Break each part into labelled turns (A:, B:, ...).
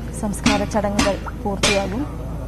A: സംസ്കാര ചടങ്ങുകൾ പൂർത്തിയാകും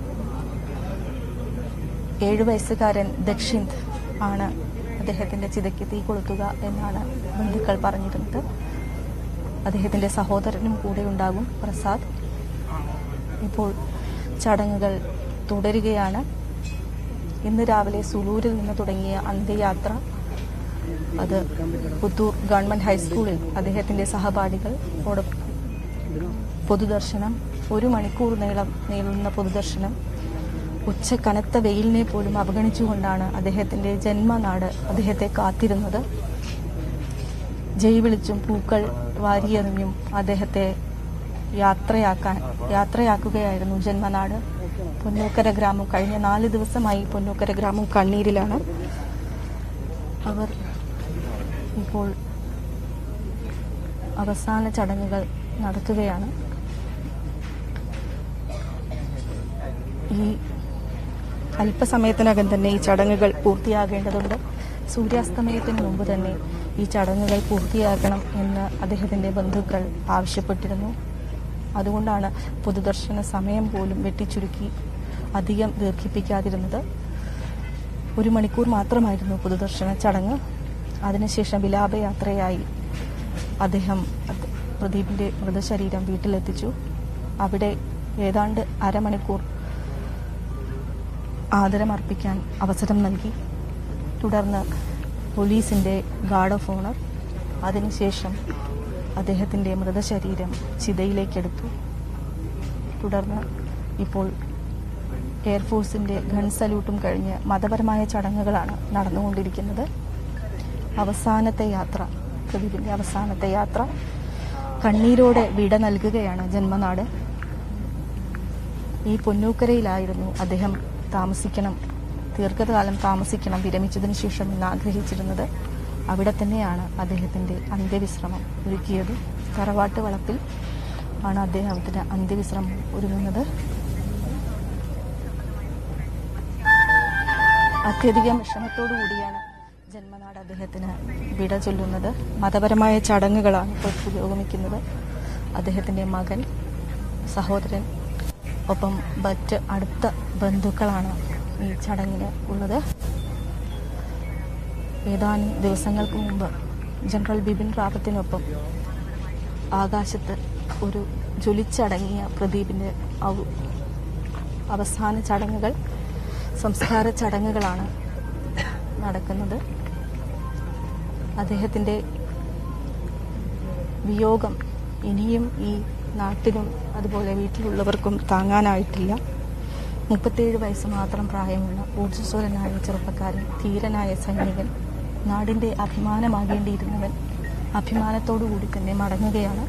A: ഏഴു വയസ്സുകാരൻ ദക്ഷിന്ത് ആണ് അദ്ദേഹത്തിന്റെ ചിതയ്ക്ക് തീ കൊളുത്തുക എന്നാണ് ബന്ധുക്കൾ പറഞ്ഞിരുന്നത് അദ്ദേഹത്തിന്റെ സഹോദരനും കൂടെ ഉണ്ടാകും പ്രസാദ് ഇപ്പോൾ ചടങ്ങുകൾ തുടരുകയാണ് ഇന്ന് രാവിലെ സുലൂരിൽ നിന്ന് തുടങ്ങിയ അന്ത്യയാത്ര അത് പുത്തൂർ ഗവൺമെന്റ് ഹൈസ്കൂളിൽ അദ്ദേഹത്തിന്റെ സഹപാഠികൾ ഓടൊപ്പം പൊതുദർശനം ഒരു മണിക്കൂർ നീളം നീളുന്ന പൊതുദർശനം ഉച്ച കനത്ത വെയിലിനെ പോലും അവഗണിച്ചുകൊണ്ടാണ് അദ്ദേഹത്തിന്റെ ജന്മനാട് അദ്ദേഹത്തെ കാത്തിരുന്നത് ജയ് വിളിച്ചും പൂക്കൾ വാരിയെറിഞ്ഞും അദ്ദേഹത്തെ യാത്രയാക്കാൻ യാത്രയാക്കുകയായിരുന്നു ജന്മനാട് പൊന്നൂക്കര ഗ്രാമം കഴിഞ്ഞ നാല് ദിവസമായി പൊന്നൂക്കര ഗ്രാമം കണ്ണീരിലാണ് അവർ ഇപ്പോൾ അവസാന ചടങ്ങുകൾ നടത്തുകയാണ് ഈ അല്പസമയത്തിനകം തന്നെ ഈ ചടങ്ങുകൾ പൂർത്തിയാകേണ്ടതുണ്ട് സൂര്യാസ്തമയത്തിന് മുമ്പ് തന്നെ ഈ ചടങ്ങുകൾ പൂർത്തിയാക്കണം എന്ന് അദ്ദേഹത്തിന്റെ ബന്ധുക്കൾ ആവശ്യപ്പെട്ടിരുന്നു അതുകൊണ്ടാണ് പൊതുദർശന സമയം പോലും വെട്ടിച്ചുരുക്കി അധികം ദീർഘിപ്പിക്കാതിരുന്നത് ഒരു മണിക്കൂർ മാത്രമായിരുന്നു പൊതുദർശന ചടങ്ങ് അതിനുശേഷം വിലാപയാത്രയായി അദ്ദേഹം അത് പ്രദീപിന്റെ മൃതശരീരം വീട്ടിലെത്തിച്ചു അവിടെ ഏതാണ്ട് അരമണിക്കൂർ ആദരമർപ്പിക്കാൻ അവസരം നൽകി തുടർന്ന് പോലീസിന്റെ ഗാർഡ് ഓഫ് ഓണർ അതിനുശേഷം അദ്ദേഹത്തിന്റെ മൃതശരീരം ചിതയിലേക്കെടുത്തു തുടർന്ന് ഇപ്പോൾ എയർഫോഴ്സിന്റെ ഗൺ സല്യൂട്ടും കഴിഞ്ഞ് മതപരമായ ചടങ്ങുകളാണ് നടന്നുകൊണ്ടിരിക്കുന്നത് അവസാനത്തെ യാത്ര പ്രദീപിന്റെ അവസാനത്തെ യാത്ര കണ്ണീരോടെ വിട നൽകുകയാണ് ജന്മനാട് ഈ പൊന്നൂക്കരയിലായിരുന്നു അദ്ദേഹം താമസിക്കണം ദീർഘകാലം താമസിക്കണം വിരമിച്ചതിന് ശേഷം എന്ന് ആഗ്രഹിച്ചിരുന്നത് അവിടെ തന്നെയാണ് അദ്ദേഹത്തിന്റെ അന്ത്യവിശ്രമം ഒരുക്കിയത് തറവാട്ട് വളപ്പിൽ ആണ് അദ്ദേഹത്തിന് അന്ത്യവിശ്രമം ഒരുങ്ങുന്നത് അത്യധികം വിഷമത്തോടു കൂടിയാണ് ജന്മനാട് അദ്ദേഹത്തിന് വിട ചൊല്ലുന്നത് മതപരമായ ചടങ്ങുകളാണ് ഇപ്പോൾ പുരോഗമിക്കുന്നത് അദ്ദേഹത്തിന്റെ മകൻ സഹോദരൻ ഒപ്പം മറ്റ് അടുത്ത ബന്ധുക്കളാണ് ഈ ചടങ്ങിന് ഉള്ളത് ഏതാനും ദിവസങ്ങൾക്ക് മുമ്പ് ജനറൽ ബിപിൻ റാവത്തിനൊപ്പം ആകാശത്ത് ഒരു ജ്വലിച്ചടങ്ങിയ പ്രദീപിന്റെ ഔ- അവസാന ചടങ്ങുകൾ സംസ്കാര ചടങ്ങുകളാണ് നടക്കുന്നത് അദ്ദേഹത്തിന്റെ വിയോഗം ഇനിയും ഈ നാട്ടിലും അതുപോലെ വീട്ടിലുള്ളവർക്കും താങ്ങാനായിട്ടില്ല മുപ്പത്തേഴ് വയസ്സ് മാത്രം പ്രായമുള്ള ഊർജ്ജസ്വലനായ ചെറുപ്പക്കാരൻ ധീരനായ സൈനികൻ നാടിന്റെ അഭിമാനമാകേണ്ടിയിരുന്നവൻ അഭിമാനത്തോടു കൂടി തന്നെ മടങ്ങുകയാണ്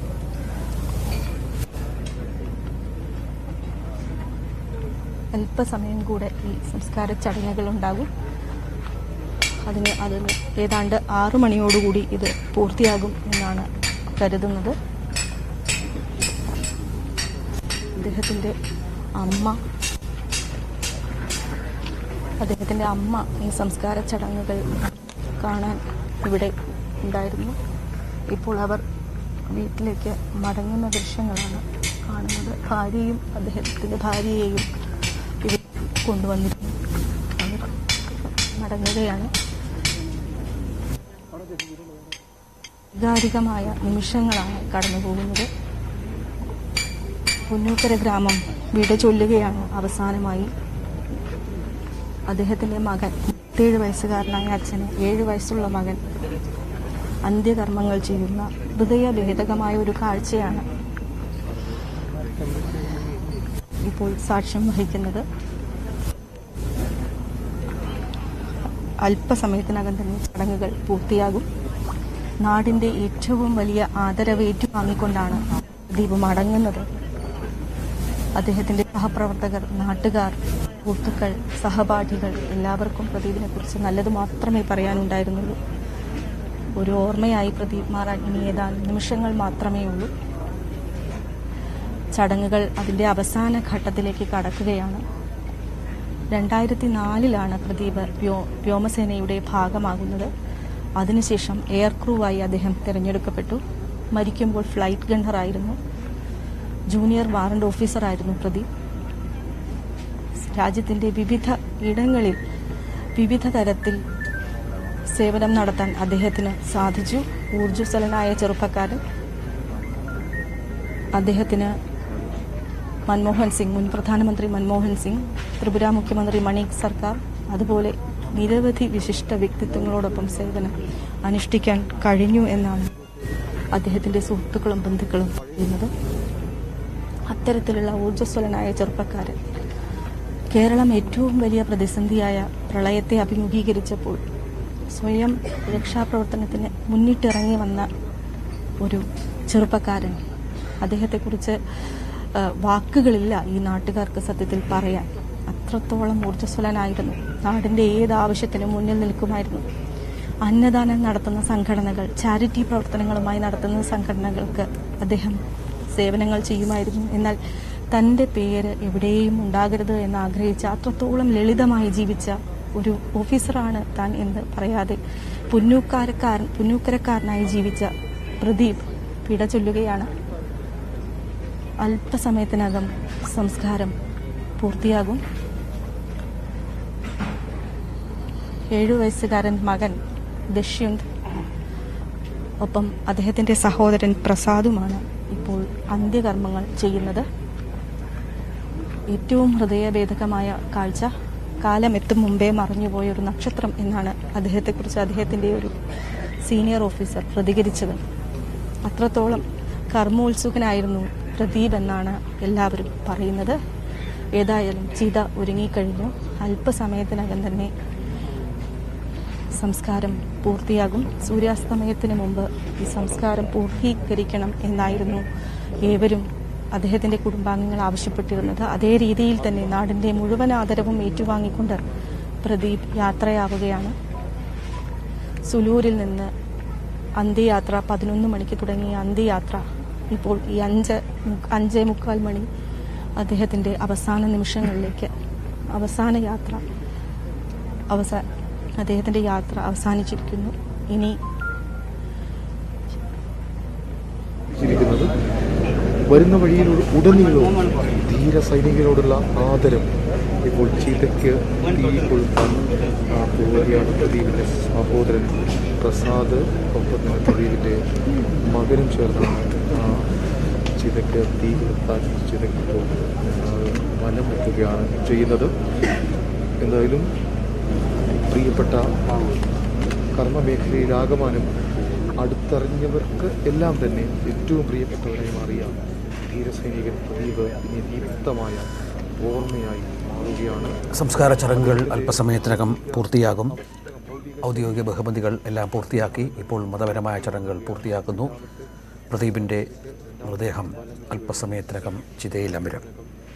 A: അല്പസമയം കൂടെ ഈ സംസ്കാര ചടങ്ങുകൾ ഉണ്ടാകും അതിന് അതിന് ഏതാണ്ട് ആറു മണിയോടുകൂടി ഇത് പൂർത്തിയാകും എന്നാണ് കരുതുന്നത് അദ്ദേഹത്തിന്റെ അമ്മ അദ്ദേഹത്തിന്റെ അമ്മ ഈ സംസ്കാര ചടങ്ങുകൾ കാണാൻ ഇവിടെ ഉണ്ടായിരുന്നു ഇപ്പോൾ അവർ വീട്ടിലേക്ക് മടങ്ങുന്ന ദൃശ്യങ്ങളാണ് കാണുന്നത് ഭാര്യയും അദ്ദേഹത്തിന്റെ ഭാര്യയെയും ഇവിടെ കൊണ്ടുവന്നിരുന്നു അവർ മടങ്ങുകയാണ് വൈകാരികമായ നിമിഷങ്ങളാണ് കടന്നു പോകുന്നത് പുന്നൂക്കര ഗ്രാമം വിട ചൊല്ലുകയാണ് അവസാനമായി അദ്ദേഹത്തിന്റെ മകൻ ഏഴ് വയസ്സുകാരനായ അച്ഛന് ഏഴ് വയസ്സുള്ള മകൻ അന്ത്യകർമ്മങ്ങൾ ചെയ്യുന്ന ഹൃദയഭേദകമായ ഒരു കാഴ്ചയാണ് ഇപ്പോൾ സാക്ഷ്യം വഹിക്കുന്നത് അല്പസമയത്തിനകം തന്നെ ചടങ്ങുകൾ പൂർത്തിയാകും നാടിന്റെ ഏറ്റവും വലിയ ആദരവ് ഏറ്റുവാങ്ങിക്കൊണ്ടാണ് ദീപ് മടങ്ങുന്നത് അദ്ദേഹത്തിന്റെ സഹപ്രവർത്തകർ നാട്ടുകാർ സുഹൃത്തുക്കൾ സഹപാഠികൾ എല്ലാവർക്കും പ്രദീപിനെ കുറിച്ച് നല്ലത് മാത്രമേ പറയാനുണ്ടായിരുന്നുള്ളൂ ഒരു ഓർമ്മയായി പ്രദീപ് മാറാൻ ഇനി ഏതാനും നിമിഷങ്ങൾ മാത്രമേ ഉള്ളൂ ചടങ്ങുകൾ അതിന്റെ അവസാന ഘട്ടത്തിലേക്ക് കടക്കുകയാണ് രണ്ടായിരത്തി നാലിലാണ് പ്രദീപ് വ്യോ വ്യോമസേനയുടെ ഭാഗമാകുന്നത് അതിനുശേഷം എയർ ക്രൂവായി അദ്ദേഹം തിരഞ്ഞെടുക്കപ്പെട്ടു മരിക്കുമ്പോൾ ഫ്ലൈറ്റ് ഗണ്ണറായിരുന്നു ജൂനിയർ വാറണ്ട് ഓഫീസറായിരുന്നു പ്രദീപ് രാജ്യത്തിന്റെ വിവിധ ഇടങ്ങളിൽ വിവിധ തരത്തിൽ സേവനം നടത്താൻ അദ്ദേഹത്തിന് സാധിച്ചു ഊർജ്ജസ്വലനായ ചെറുപ്പക്കാരൻ അദ്ദേഹത്തിന് മൻമോഹൻ സിംഗ് മുൻ പ്രധാനമന്ത്രി മൻമോഹൻ സിംഗ് ത്രിപുര മുഖ്യമന്ത്രി മണിക് സർക്കാർ അതുപോലെ നിരവധി വിശിഷ്ട വ്യക്തിത്വങ്ങളോടൊപ്പം സേവനം അനുഷ്ഠിക്കാൻ കഴിഞ്ഞു എന്നാണ് അദ്ദേഹത്തിന്റെ സുഹൃത്തുക്കളും ബന്ധുക്കളും പറയുന്നത് അത്തരത്തിലുള്ള ഊർജ്ജസ്വലനായ ചെറുപ്പക്കാരൻ കേരളം ഏറ്റവും വലിയ പ്രതിസന്ധിയായ പ്രളയത്തെ അഭിമുഖീകരിച്ചപ്പോൾ സ്വയം രക്ഷാപ്രവർത്തനത്തിന് മുന്നിട്ടിറങ്ങി വന്ന ഒരു ചെറുപ്പക്കാരൻ അദ്ദേഹത്തെക്കുറിച്ച് ആ, വാക്കുകളില്ല ഈ നാട്ടുകാർക്ക് സത്യത്തിൽ പറയാൻ അത്രത്തോളം ഊർജ്ജസ്വലനായിരുന്നു നാടിന്റെ ഏത് ആവശ്യത്തിനും മുന്നിൽ നിൽക്കുമായിരുന്നു അന്നദാനം നടത്തുന്ന സംഘടനകൾ ചാരിറ്റി പ്രവർത്തനങ്ങളുമായി നടത്തുന്ന സംഘടനകൾക്ക് അദ്ദേഹം സേവനങ്ങൾ ചെയ്യുമായിരുന്നു എന്നാൽ തന്റെ പേര് എവിടെയും ഉണ്ടാകരുത് എന്ന് ആഗ്രഹിച്ച അത്രത്തോളം ലളിതമായി ജീവിച്ച ഒരു ഓഫീസറാണ് താൻ എന്ന് പറയാതെ പുന്നൂക്കാരക്കാരൻ പുന്നൂക്കരക്കാരനായി ജീവിച്ച പ്രദീപ് പിട ചൊല്ലുകയാണ് അല്പസമയത്തിനകം സംസ്കാരം പൂർത്തിയാകും ഏഴു വയസ്സുകാരൻ മകൻ ദുഷ്യന്ത് ഒപ്പം അദ്ദേഹത്തിന്റെ സഹോദരൻ പ്രസാദുമാണ് ഇപ്പോൾ അന്ത്യകർമ്മങ്ങൾ ചെയ്യുന്നത് ഏറ്റവും ഹൃദയഭേദകമായ കാഴ്ച കാലം എത്തും മുമ്പേ മറഞ്ഞുപോയ ഒരു നക്ഷത്രം എന്നാണ് അദ്ദേഹത്തെക്കുറിച്ച് അദ്ദേഹത്തിന്റെ ഒരു സീനിയർ ഓഫീസർ പ്രതികരിച്ചത് അത്രത്തോളം കർമ്മോത്സുകനായിരുന്നു പ്രദീപ് എന്നാണ് എല്ലാവരും പറയുന്നത് ഏതായാലും ചിത ഒരുങ്ങിക്കഴിഞ്ഞു അല്പസമയത്തിനകം തന്നെ സംസ്കാരം പൂർത്തിയാകും സൂര്യാസ്തമയത്തിന് മുമ്പ് ഈ സംസ്കാരം പൂർത്തീകരിക്കണം എന്നായിരുന്നു ഏവരും അദ്ദേഹത്തിന്റെ കുടുംബാംഗങ്ങൾ ആവശ്യപ്പെട്ടിരുന്നത് അതേ രീതിയിൽ തന്നെ നാടിന്റെ മുഴുവൻ ആദരവും ഏറ്റുവാങ്ങിക്കൊണ്ട് പ്രദീപ് യാത്രയാവുകയാണ് സുലൂരിൽ നിന്ന് അന്ത്യയാത്ര പതിനൊന്ന് മണിക്ക് തുടങ്ങിയ അന്ത്യയാത്ര ഇപ്പോൾ ഈ അഞ്ച് മു- അഞ്ചേ മുക്കാൽ മണി അദ്ദേഹത്തിന്റെ അവസാന നിമിഷങ്ങളിലേക്ക് അവസാന യാത്ര അവസാ അദ്ദേഹത്തിന്റെ യാത്ര അവസാനിച്ചിരിക്കുന്നു ഇനി
B: ഇരിക്കുന്നത് വരുന്ന വഴിയിൽ ഉടനീളവും ധീര സൈനികരോടുള്ള ആദരം ഇപ്പോൾ ചീതയ്ക്ക് തീ കൊളുത്താൻ ആ, പോവുകയാണ് പ്രദീപിൻ്റെ സഹോദരൻ പ്രസാദ് ഒപ്പം തന്നെ പ്രദീപിൻ്റെ മകനും ചേർന്നാണ് ആ, ചീതയ്ക്ക് തീ കൊളുത്താൻ ചീതയ്ക്ക് ഇപ്പോൾ ആ, വനം വെക്കുകയാണ് ചെയ്യുന്നത് എന്തായാലും പ്രിയപ്പെട്ട ആ കർമ്മമേഖലയിലാകമാനം അടുത്തറിഞ്ഞവർക്ക് എല്ലാം തന്നെ ഏറ്റവും പ്രിയപ്പെട്ടവരായി മാറിയ ധീരസൈനികൻ പ്രദീപ് ഇനി ദീപ്തമായ ഓർമ്മയായി മാറുകയാണ്
C: സംസ്കാര ചടങ്ങുകൾ അല്പസമയത്തിനകം പൂർത്തിയാകും ഔദ്യോഗിക ബഹുമതികൾ എല്ലാം പൂർത്തിയാക്കി ഇപ്പോൾ മതപരമായ ചടങ്ങുകൾ പൂർത്തിയാക്കുന്നു പ്രദീപിൻ്റെ മൃതദേഹം അല്പസമയത്തിനകം ചിതയിൽ അമരും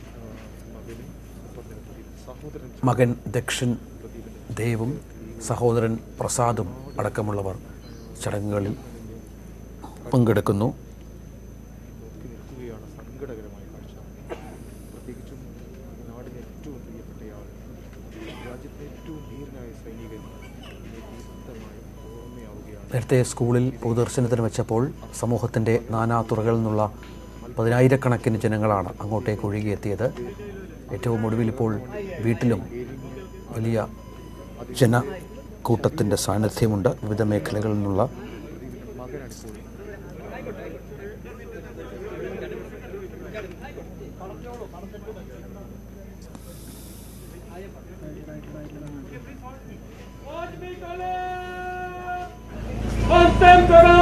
C: മകൻ ദക്ഷിൻ ദേവും സഹോദരൻ പ്രസാദും അടക്കമുള്ളവർ ചടങ്ങുകളിൽ പങ്കെടുക്കുന്നു
B: നോക്കി നിൽക്കുകയാണ് സങ്കടകരമായ കാഴ്ച പ്രത്യേകിച്ചും നാടിന് ഏറ്റവും പ്രിയപ്പെട്ടയാൾ രാജ്യത്തെ ഏറ്റവും ധീരനായ സൈനികൻ ഇനി ദീപ്തമായ ഓർമ്മയാവുകയാണ്
C: നേരത്തെ സ്കൂളിൽ പൊതുദർശനത്തിന് വെച്ചപ്പോൾ സമൂഹത്തിൻ്റെ നാനാ തുറകളിൽ നിന്നുള്ള പതിനായിരക്കണക്കിന് ജനങ്ങളാണ് അങ്ങോട്ടേക്ക് ഒഴുകിയെത്തിയത് ഏറ്റവും ഒടുവിൽ ഇപ്പോൾ വീട്ടിലും വലിയ ജനക്കൂട്ടത്തിൻ്റെ സാന്നിധ്യമുണ്ട് വിവിധ മേഖലകളിൽ നിന്നുള്ള
B: മകനാണിപ്പോൾ
D: Contemporary!